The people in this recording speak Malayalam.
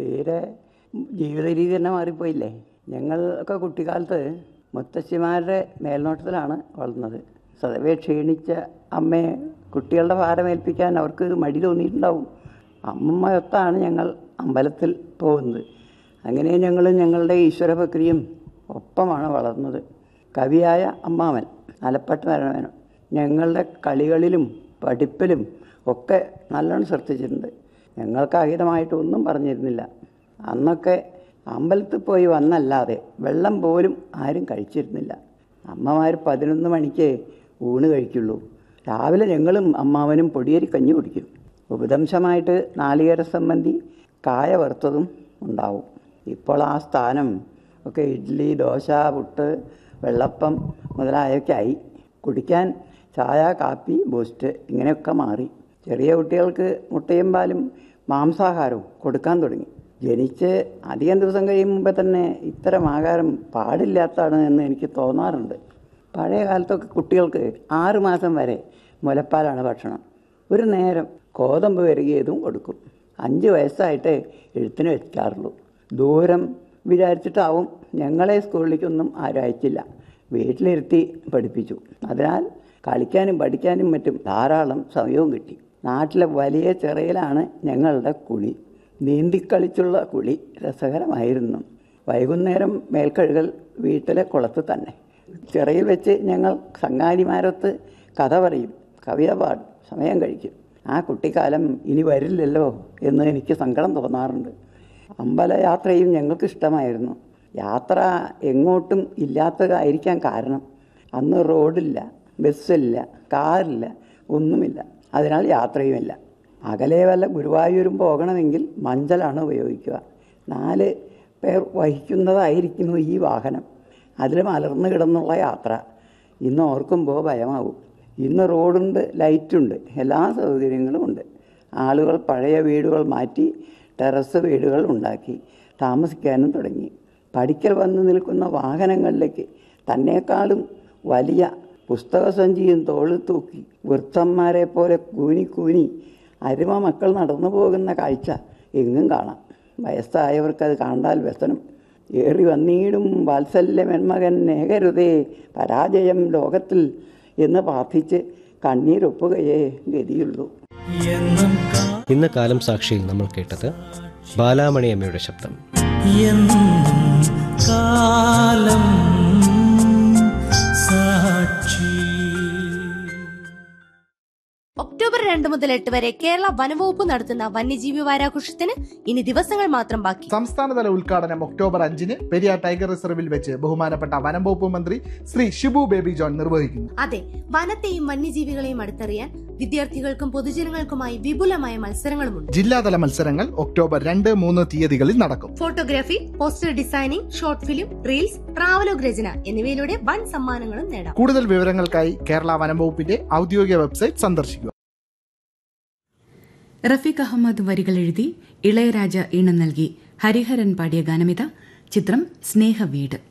തീരെ ജീവിത രീതി തന്നെ മാറിപ്പോയില്ലേ ഞങ്ങളൊക്കെ കുട്ടിക്കാലത്ത് മുത്തശ്ശിമാരുടെ മേൽനോട്ടത്തിലാണ് വളർന്നത് സ്വതവേ ക്ഷീണിച്ച അമ്മയെ കുട്ടികളുടെ ഭാരമേൽപ്പിക്കാൻ അവർക്ക് മടി തോന്നിയിട്ടുണ്ടാവും അമ്മയൊത്താണ് ഞങ്ങൾ അമ്പലത്തിൽ പോകുന്നത് അങ്ങനെ ഞങ്ങൾ ഞങ്ങളുടെ ഈശ്വരഭക്തിയും ഒപ്പമാണ് വളർന്നത് കവിയായ അമ്മാവൻ ആലപ്പാട്ട് നാരായണമേനോൻ ഞങ്ങളുടെ കളികളിലും പഠിപ്പിലും ഒക്കെ നല്ലോണം ശ്രദ്ധിച്ചിട്ടുണ്ട് ഞങ്ങൾക്ക് അഹിതമായിട്ടൊന്നും പറഞ്ഞിരുന്നില്ല അന്നൊക്കെ അമ്പലത്തിൽ പോയി വന്നല്ലാതെ വെള്ളം പോലും ആരും കഴിച്ചിരുന്നില്ല അമ്മമാർ പതിനൊന്ന് മണിക്ക് ഊണ് കഴിക്കുള്ളൂ രാവിലെ ഞങ്ങളും അമ്മാവനും പൊടിയരി കഞ്ഞി കുടിക്കും ഉപദംശമായിട്ട് നാളികേര സംബന്ധി കായ വറുത്തതും ഉണ്ടാവും ഇപ്പോൾ ആ സ്ഥാനം ഒക്കെ ഇഡ്ഡലി ദോശ പുട്ട് വെള്ളപ്പം മുതലായൊക്കെ ആയി കുടിക്കാൻ ചായ കാപ്പി ബൂസ്റ്റ് ഇങ്ങനെയൊക്കെ മാറി ചെറിയ കുട്ടികൾക്ക് മുട്ടയും പാലും മാംസാഹാരവും കൊടുക്കാൻ തുടങ്ങി ജനിച്ച് അധികം ദിവസം കഴിയും മുമ്പേ തന്നെ ഇത്തരം ആഹാരം പാടില്ലാത്തതാണ് എന്ന് എനിക്ക് തോന്നാറുണ്ട് പഴയ കാലത്തൊക്കെ കുട്ടികൾക്ക് ആറ് മാസം വരെ മുലപ്പാലാണ് ഭക്ഷണം ഒരു നേരം കോതമ്പ് വരികയതും കൊടുക്കും അഞ്ച് വയസ്സായിട്ടേ എഴുത്തിന് വെക്കാറുള്ളൂ ദൂരം വിചാരിച്ചിട്ടാവും ഞങ്ങളെ സ്കൂളിലേക്കൊന്നും ആരും അയച്ചില്ല വീട്ടിലിരുത്തി പഠിപ്പിച്ചു അതിനാൽ കളിക്കാനും പഠിക്കാനും മറ്റും ധാരാളം സമയവും കിട്ടി നാട്ടിലെ വലിയ ചിറയിലാണ് ഞങ്ങളുടെ കുളി നീന്തിക്കളിച്ചുള്ള കുളി രസകരമായിരുന്നു വൈകുന്നേരം മേൽക്കഴുകൽ വീട്ടിലെ കുളത്ത് തന്നെ ചിറയിൽ വെച്ച് ഞങ്ങൾ സംഗാരിമാരൊത്ത് കഥ പറയും കവിത പാടും സമയം കഴിക്കും ആ കുട്ടിക്കാലം ഇനി വരില്ലല്ലോ എന്ന് എനിക്ക് സങ്കടം തോന്നാറുണ്ട് അമ്പലയാത്രയും ഞങ്ങൾക്ക് ഇഷ്ടമായിരുന്നു യാത്ര എങ്ങോട്ടും ഇല്ലാത്തതായിരിക്കാൻ കാരണം അന്ന് റോഡില്ല ബസ്സില്ല കാറില്ല ഒന്നുമില്ല അതിനാൽ യാത്രയുമില്ല അകലെ വല്ല ഗുരുവായൂരും പോകണമെങ്കിൽ മഞ്ചലാണ് ഉപയോഗിക്കുക നാല് പേർ വഹിക്കുന്നതായിരിക്കുന്നു ഈ വാഹനം അതിൽ മലർന്നു കിടന്നുള്ള യാത്ര ഇന്ന് ഓർക്കുമ്പോൾ ഭയമാവും ഇന്ന് റോഡുണ്ട് ലൈറ്റുണ്ട് എല്ലാ സൗകര്യങ്ങളും ഉണ്ട് ആളുകൾ പഴയ വീടുകൾ മാറ്റി ടെറസ് വീടുകൾ ഉണ്ടാക്കി താമസിക്കാനും തുടങ്ങി പഠിക്കൽ വന്നു നിൽക്കുന്ന വാഹനങ്ങളിലേക്ക് തന്നെക്കാളും വലിയ പുസ്തകസഞ്ചിയും തോളിൽ തൂക്കി വൃദ്ധന്മാരെ പോലെ കൂനി കൂനി അരുമ മക്കൾ നടന്നു പോകുന്ന കാഴ്ച എങ്ങും കാണാം വയസ്സായവർക്കത് കണ്ടാൽ വ്യസനം ഏറി വന്നീടും വാത്സല്യമെന്മകൻ നേകരുതേ പരാജയം ലോകത്തിൽ എന്ന് പ്രാർത്ഥിച്ച് കണ്ണീരൊപ്പുകയേ ഗതിയുള്ളൂ എന്നും കാ- ഇന്ന് കാലം സാക്ഷിയിൽ നമ്മൾ കേട്ടത് ബാലാമണി അമ്മയുടെ ശബ്ദം എന്നും കാലം സാക്ഷി ഒക്ടോബർ രണ്ട് മുതൽ എട്ട് വരെ കേരള വനവകുപ്പ് നടത്തുന്ന വന്യജീവി വാരാഘോഷത്തിന് ഇനി ദിവസങ്ങൾ മാത്രം ബാക്കി സംസ്ഥാനതല ഉദ്ഘാടനം ഒക്ടോബർ അഞ്ചിന് പെരിയാർ ടൈഗർ റിസർവിൽ വെച്ച് ബഹുമാനപ്പെട്ട വനം വകുപ്പ് മന്ത്രി ശ്രീ ഷിബു ബേബി ജോൺ നിർവഹിക്കുന്നു അതെ വനത്തെയും വന്യജീവികളെയും അടുത്തറിയാൻ വിദ്യാർത്ഥികൾക്കും പൊതുജനങ്ങൾക്കുമായി വിപുലമായ മത്സരങ്ങളുമുണ്ട് ജില്ലാതല മത്സരങ്ങൾ ഒക്ടോബർ രണ്ട് മൂന്ന് തീയതികളിൽ നടക്കും photography poster designing short film reels travelogue രചന എന്നിവയിലൂടെ വൻ സമ്മാനങ്ങളും നേടാം കൂടുതൽ വിവരങ്ങൾക്കായി കേരള വനം വകുപ്പിന്റെ ഔദ്യോഗിക വെബ്സൈറ്റ് സന്ദർശിക്കുക റഫീഖ് അഹമ്മദ് വരികൾ എഴുതി ഇളയരാജ ഈണം നൽകി ഹരിഹരൻ പാടിയ ഗാനമിത ചിത്രം സ്നേഹവീട്